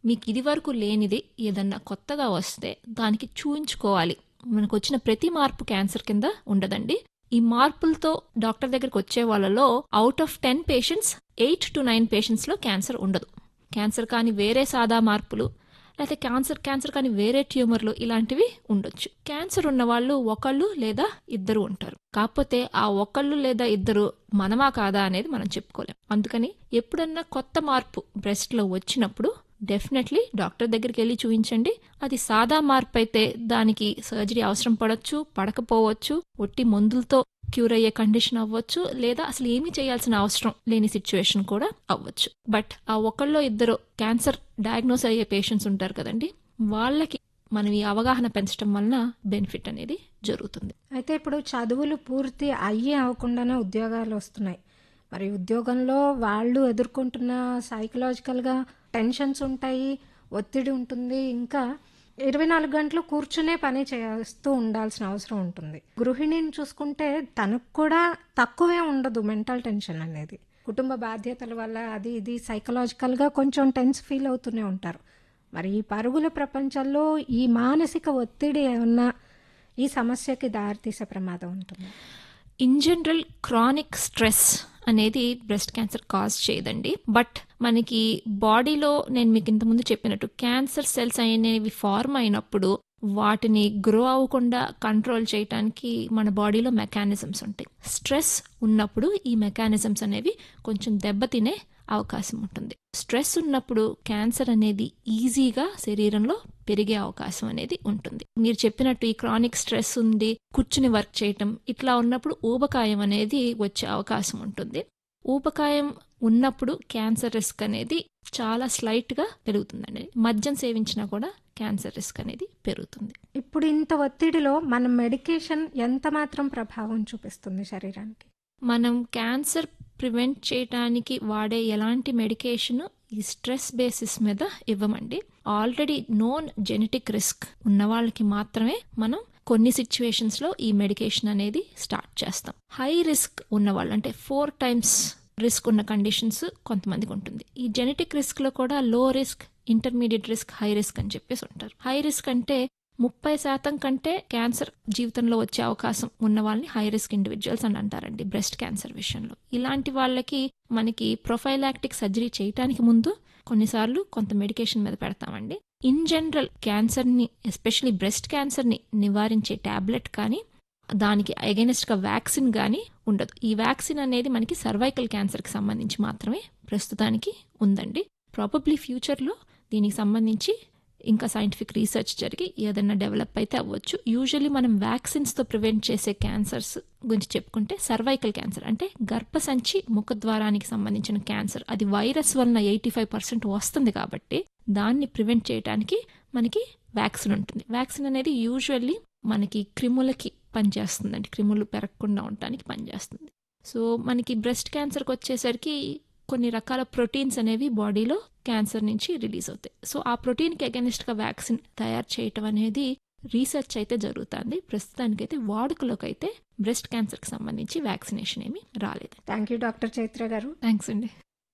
మీకు ఇది వరకు లేనిది ఏదన్నా కొత్తగా వస్తే దానికి చూయించుకోవాలి మనకు వచ్చిన ప్రతి మార్పు క్యాన్సర్ కింద ఉండదండి ఈ మార్పులతో డాక్టర్ దగ్గరికి వచ్చే వాళ్ళలో out of ten patients eight to nine పేషెంట్స్లో క్యాన్సర్ ఉండదు క్యాన్సర్ కానీ వేరే సాదా మార్పులు లేకపోతే క్యాన్సర్ క్యాన్సర్ కానీ వేరే ట్యూమర్లు ఇలాంటివి ఉండొచ్చు క్యాన్సర్ ఉన్న వాళ్ళు ఒకళ్ళు లేదా ఇద్దరు ఉంటారు కాకపోతే ఆ ఒకళ్ళు లేదా ఇద్దరు మనమా కాదా అనేది మనం చెప్పుకోలేం అందుకని ఎప్పుడన్నా కొత్త మార్పు బ్రెస్ట్లో వచ్చినప్పుడు డెఫినెట్లీ డాక్టర్ దగ్గరికి వెళ్ళి చూపించండి అది సాదా మార్పు అయితే దానికి సర్జరీ అవసరం పడవచ్చు పడకపోవచ్చు ఒట్టి మందులతో క్యూర్ అయ్యే కండిషన్ అవ్వచ్చు లేదా అసలు ఏమీ చేయాల్సిన అవసరం లేని సిచ్యువేషన్ కూడా అవ్వచ్చు బట్ ఆ ఒకళ్ళో ఇద్దరు క్యాన్సర్ డయాగ్నోస్ అయ్యే పేషెంట్స్ ఉంటారు కదండి వాళ్ళకి మనం ఈ అవగాహన పెంచడం వలన బెనిఫిట్ అనేది జరుగుతుంది అయితే ఇప్పుడు చదువులు పూర్తి అయ్యి అవ్వకుండానే ఉద్యోగాలు వస్తున్నాయి మరి ఉద్యోగంలో వాళ్ళు ఎదుర్కొంటున్న సైకలాజికల్గా టెన్షన్స్ ఉంటాయి ఒత్తిడి ఉంటుంది ఇంకా ఇరవై నాలుగు గంటలు కూర్చునే పని చేస్తూ ఉండాల్సిన అవసరం ఉంటుంది గృహిణిని చూసుకుంటే తనకు కూడా తక్కువే ఉండదు మెంటల్ టెన్షన్ అనేది కుటుంబ బాధ్యతల వల్ల అది ఇది సైకలాజికల్గా కొంచెం టెన్స్ ఫీల్ అవుతూనే ఉంటారు మరి ఈ పరుగుల ప్రపంచంలో ఈ మానసిక ఒత్తిడి ఏమన్నా ఈ సమస్యకి దారితీసే ప్రమాదం ఉంటుంది ఇన్ జనరల్ క్రానిక్ స్ట్రెస్ అనేది బ్రెస్ట్ క్యాన్సర్ కాజ్ చేయదండి బట్ మనకి బాడీలో నేను మీకు ఇంతకుముందు చెప్పినట్టు క్యాన్సర్ సెల్స్ అనేవి ఫార్మ్ అయినప్పుడు వాటిని గ్రో అవ్వకుండా కంట్రోల్ చేయడానికి మన బాడీలో మెకానిజమ్స్ ఉంటాయి స్ట్రెస్ ఉన్నప్పుడు ఈ మెకానిజమ్స్ అనేవి కొంచెం దెబ్బతినే అవకాశం ఉంటుంది స్ట్రెస్ ఉన్నప్పుడు క్యాన్సర్ అనేది ఈజీగా శరీరంలో పెరిగే అవకాశం అనేది ఉంటుంది మీరు చెప్పినట్టు ఈ క్రానిక్ స్ట్రెస్ ఉంది కూర్చుని వర్క్ చేయటం ఇట్లా ఉన్నప్పుడు ఊబకాయం అనేది వచ్చే అవకాశం ఉంటుంది ఊబకాయం ఉన్నప్పుడు క్యాన్సర్ రిస్క్ అనేది చాలా స్లైట్గా పెరుగుతుందండి మద్యం సేవించినా కూడా క్యాన్సర్ రిస్క్ అనేది పెరుగుతుంది ఇప్పుడు ఇంత ఒత్తిడిలో మన మెడికేషన్ ఎంత మాత్రం ప్రభావం చూపిస్తుంది శరీరానికి మనం క్యాన్సర్ ప్రివెంట్ చేయడానికి వాడే ఎలాంటి మెడికేషన్ ఈ స్ట్రెస్ బేసిస్ మీద ఇవ్వమండి ఆల్రెడీ నోన్ జెనెటిక్ రిస్క్ ఉన్న వాళ్ళకి మాత్రమే మనం కొన్ని సిచ్యువేషన్స్ లో ఈ మెడికేషన్ అనేది స్టార్ట్ చేస్తాం హై రిస్క్ ఉన్న వాళ్ళు అంటే ఫోర్ టైమ్స్ రిస్క్ ఉన్న కండిషన్స్ కొంతమందికి ఉంటుంది ఈ జెనెటిక్ రిస్క్ లో కూడా low risk intermediate risk high risk అని చెప్పేసి ఉంటారు హై రిస్క్ అంటే ముప్పై శాతం కంటే క్యాన్సర్ జీవితంలో వచ్చే అవకాశం ఉన్న వాళ్ళని హై రిస్క్ ఇండివిజువల్స్ అని అంటారండి బ్రెస్ట్ క్యాన్సర్ విషయంలో ఇలాంటి వాళ్ళకి మనకి ప్రొఫైలాక్టిక్ సర్జరీ చేయడానికి ముందు కొన్నిసార్లు కొంత మెడికేషన్ మీద పెడతామండి ఇన్ జనరల్ క్యాన్సర్ని ఎస్పెషలీ బ్రెస్ట్ క్యాన్సర్ని నివారించే టాబ్లెట్ కానీ దానికి అగెనిస్ట్గా వ్యాక్సిన్ కానీ ఉండదు ఈ వ్యాక్సిన్ అనేది మనకి సర్వైకల్ క్యాన్సర్కి సంబంధించి మాత్రమే ప్రస్తుతానికి ఉందండి ప్రాబబ్లీ ఫ్యూచర్లో దీనికి సంబంధించి ఇంకా సైంటిఫిక్ రీసెర్చ్ జరిగి ఏదైనా డెవలప్ అయితే అవ్వచ్చు యూజువల్లీ మనం వ్యాక్సిన్స్తో ప్రివెంట్ చేసే క్యాన్సర్స్ గురించి చెప్పుకుంటే సర్వైకల్ క్యాన్సర్ అంటే గర్భసంచి ముఖద్వారానికి సంబంధించిన క్యాన్సర్ అది వైరస్ వలన ఎయిటీ ఫైవ్ పర్సెంట్ వస్తుంది కాబట్టి దాన్ని ప్రివెంట్ చేయడానికి మనకి వ్యాక్సిన్ ఉంటుంది వ్యాక్సిన్ అనేది యూజువల్లీ మనకి క్రిములకి పనిచేస్తుందండి క్రిములు పెరగకుండా ఉండటానికి పనిచేస్తుంది సో మనకి బ్రెస్ట్ క్యాన్సర్కి వచ్చేసరికి కొన్ని రకాల ప్రోటీన్స్ అనేవి బాడీలో క్యాన్సర్ నుంచి రిలీజ్ అవుతాయి సో ఆ ప్రోటీన్కి అగెనిస్ట్గా వ్యాక్సిన్ తయారు చేయటం అనేది రీసెర్చ్ అయితే జరుగుతుంది ప్రస్తుతానికైతే వాడుకలోకి అయితే బ్రెస్ట్ క్యాన్సర్కి సంబంధించి వ్యాక్సినేషన్ ఏమీ రాలేదు థ్యాంక్ యూ డాక్టర్ చైత్ర గారు థ్యాంక్స్ అండి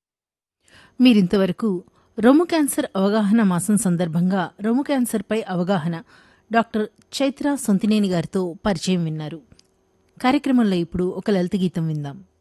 మీరింతవరకు రొమ్ము క్యాన్సర్ అవగాహన మాసం సందర్భంగా రొమ్ము క్యాన్సర్పై అవగాహన డాక్టర్ చైత్ర సొంతినేని గారితో పరిచయం విన్నారు కార్యక్రమంలో ఇప్పుడు ఒక లలిత గీతం విందాం